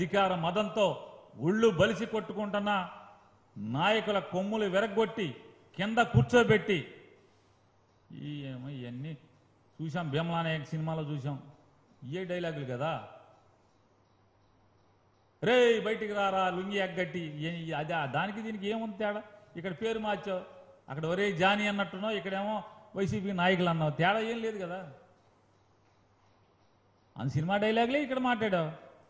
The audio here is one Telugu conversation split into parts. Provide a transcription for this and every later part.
అధికార మదంతో ఒళ్ళు బలిసి కొట్టుకుంటున్న నాయకుల కొమ్ములు విరగొట్టి కింద కూర్చోబెట్టి ఈ ఏమో ఇవన్నీ చూసాం భీమలా నాయక్ సినిమాలో చూసాం ఇయే డైలాగులు కదా రే బయటికి రారా లుంగి ఎగ్గట్టి ఏ- అదే దానికి దీనికి ఏముంది తేడా ఇక్కడ పేరు మార్చావు అక్కడ ఒరే జానీ అన్నట్టున్నావు ఇక్కడేమో వైసీపీ నాయకులు అన్నావు తేడా ఏం లేదు కదా అని సినిమా డైలాగులే ఇక్కడ మాట్లాడావు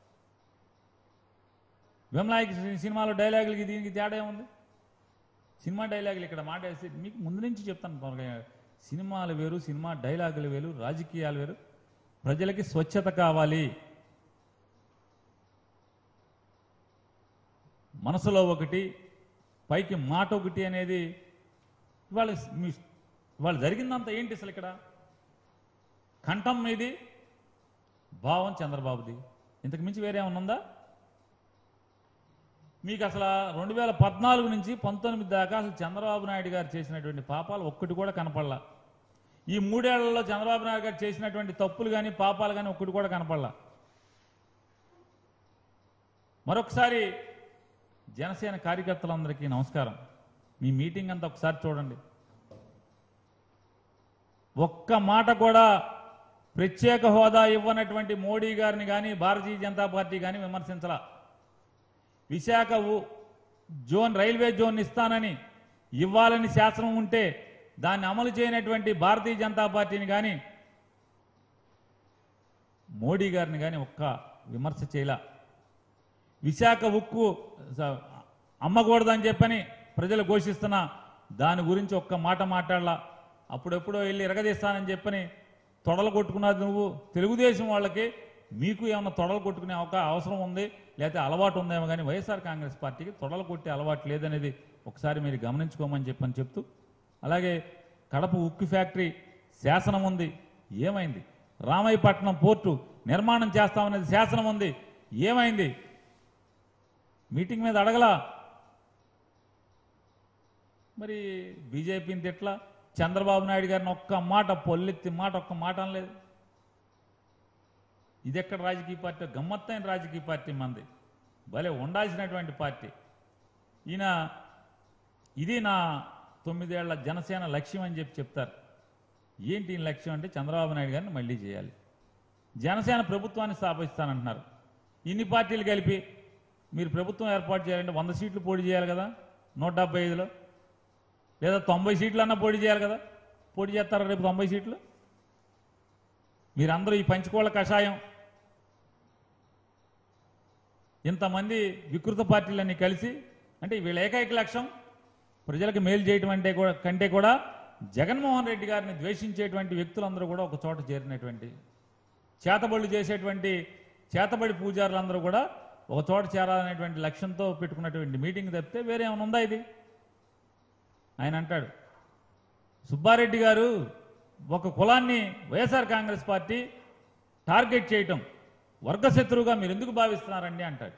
విమలాయక్ సినిమాలో డైలాగులకి దీనికి తేడా ఏముంది సినిమా డైలాగులు ఇక్కడ మాట్లాడేసి మీకు ముందు నుంచి చెప్తాను పవన్ కళ్యాణ్ గారు. సినిమాలు వేరు సినిమా డైలాగులు వేరు రాజకీయాలు వేరు ప్రజలకి స్వచ్ఛత కావాలి మనసులో ఒకటి పైకి మాట ఒకటి అనేది ఇవాళ మీ ఇవాళ జరిగిందంతా ఏంటి అసలు ఇక్కడ కంఠం మీది భావం చంద్రబాబుది ఇంతకు మించి వేరే ఏమన్నా ఉందా మీకు అసలు రెండు వేల పద్నాలుగు నుంచి పంతొమ్మిది దాకా అసలు చంద్రబాబు నాయుడు గారు చేసినటువంటి పాపాలు ఒక్కటి కూడా కనపడలా ఈ మూడేళ్లలో చంద్రబాబు నాయుడు గారు చేసినటువంటి తప్పులు కానీ పాపాలు కానీ ఒక్కటి కూడా కనపడలా మరొకసారి జనసేన కార్యకర్తలందరికీ నమస్కారం మీ మీటింగ్ అంతా ఒకసారి చూడండి ఒక్క మాట కూడా ప్రత్యేక హోదా ఇవ్వనటువంటి మోడీ గారిని కానీ భారతీయ జనతా పార్టీ కానీ విమర్శించలా విశాఖ ఉ- జోన్ రైల్వే జోన్ ఇస్తానని ఇవ్వాలని శాసనం ఉంటే దాన్ని అమలు చేయనటువంటి భారతీయ జనతా పార్టీని కానీ మోడీ గారిని కానీ ఒక్క విమర్శ చేయలా విశాఖ ఉక్కు స- అమ్మకూడదని చెప్పని ప్రజలు ఘోషిస్తున్నా దాని గురించి ఒక్క మాట మాట్లాడలా అప్పుడెప్పుడో వెళ్ళి ఎరగదీస్తానని చెప్పని తొడలు కొట్టుకున్నది నువ్వు తెలుగుదేశం వాళ్ళకి మీకు ఏమైనా తొడలు కొట్టుకునే ఒక అవసరం ఉంది లేకపోతే అలవాటు ఉందేమో కానీ వైఎస్ఆర్ కాంగ్రెస్ పార్టీకి తొడలు కొట్టే అలవాటు లేదనేది ఒకసారి మీరు గమనించుకోమని చెప్పని చెప్తూ అలాగే కడప ఉక్కు ఫ్యాక్టరీ శాసనం ఉంది ఏమైంది రామాయపట్నం పోర్టు నిర్మాణం చేస్తామనేది శాసనం ఉంది ఏమైంది మీటింగ్ మీద అడగలా మరి బీజేపీని తిట్లా చంద్రబాబు నాయుడు గారిని ఒక్క మాట పొల్లెత్తి మాట ఒక్క మాట అనలేదు ఇది ఎక్కడ రాజకీయ పార్టీ గమ్మత్తైన రాజకీయ పార్టీ మంది భలే ఉండాల్సినటువంటి పార్టీ ఈయన ఇది నా తొమ్మిదేళ్ల జనసేన లక్ష్యం అని చెప్పి చెప్తారు ఏంటి ఈయన లక్ష్యం అంటే చంద్రబాబు నాయుడు గారిని మళ్ళీ చేయాలి జనసేన ప్రభుత్వాన్ని స్థాపిస్తానంటున్నారు ఇన్ని పార్టీలు కలిపి మీరు ప్రభుత్వం ఏర్పాటు చేయాలంటే వంద సీట్లు పోటీ చేయాలి కదా నూట డెబ్బై ఐదులో లేదా తొంభై సీట్లు అన్నా పోటీ చేయాలి కదా పోటీ చేస్తారా రేపు తొంభై సీట్లు మీరందరూ ఈ పంచుకోళ్ళ కషాయం ఇంతమంది వికృత పార్టీలన్నీ కలిసి అంటే వీళ్ళ ఏకైక లక్ష్యం ప్రజలకు మేలు చేయటం అంటే కూడా కంటే కూడా జగన్మోహన్ రెడ్డి గారిని ద్వేషించేటువంటి వ్యక్తులందరూ కూడా ఒక చోట చేరినటువంటి చేతబడులు చేసేటువంటి చేతబడి పూజారులందరూ కూడా ఒక చోట చేరాలనేటువంటి లక్ష్యంతో పెట్టుకున్నటువంటి మీటింగ్ తప్పితే వేరే ఏమైనా ఉందా ఇది ఆయన అంటాడు సుబ్బారెడ్డి గారు ఒక కులాన్ని వైఎస్ఆర్ కాంగ్రెస్ పార్టీ టార్గెట్ చేయటం వర్గశత్రువుగా మీరు ఎందుకు భావిస్తున్నారండి అంటాడు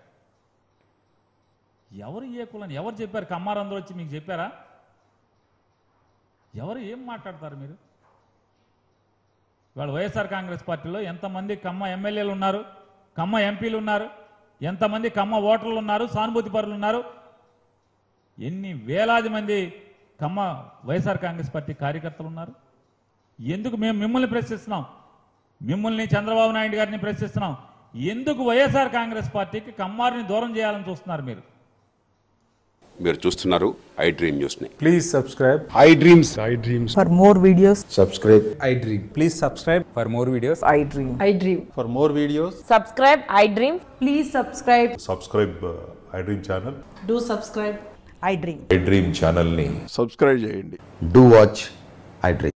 ఎవరు ఏ కులాన్ని ఎవరు చెప్పారు కమ్మారందరూ వచ్చి మీకు చెప్పారా ఎవరు ఏం మాట్లాడతారు మీరు ఇవాళ వైఎస్ఆర్ కాంగ్రెస్ పార్టీలో ఎంతమంది కమ్మ ఎమ్మెల్యేలు ఉన్నారు కమ్మ ఎంపీలు ఉన్నారు ఎంతమంది కమ్మ ఓటర్లు ఉన్నారు సానుభూతి పరులు ఉన్నారు ఎన్ని వేలాది మంది కమ్మ వైఎస్ఆర్ కాంగ్రెస్ పార్టీ కార్యకర్తలు ఉన్నారు ఎందుకు మేము మిమ్మల్ని ప్రశ్నిస్తున్నాం మిమ్మల్ని చంద్రబాబు నాయుడు గారిని ప్రశ్నిస్తున్నాం ఎందుకు వైఎస్ఆర్ కాంగ్రెస్ పార్టీకి కమ్మారిని దూరం చేయాలని చూస్తున్నారు మీరు మీరు చూస్తున్నారు ఐ డ్రీమ్ న్యూస్ని Please subscribe. I dreams I dreams. For more videos, subscribe I dream. Please subscribe for more videos. I dream. I dream. For more videos Subscribe, I dream. Please subscribe. Subscribe I dream channel Do subscribe. I dream. I dream ఛానల్ని సబ్స్క్రైబ్ చేయండి డూ వాచ్ ఐ డ్రీమ్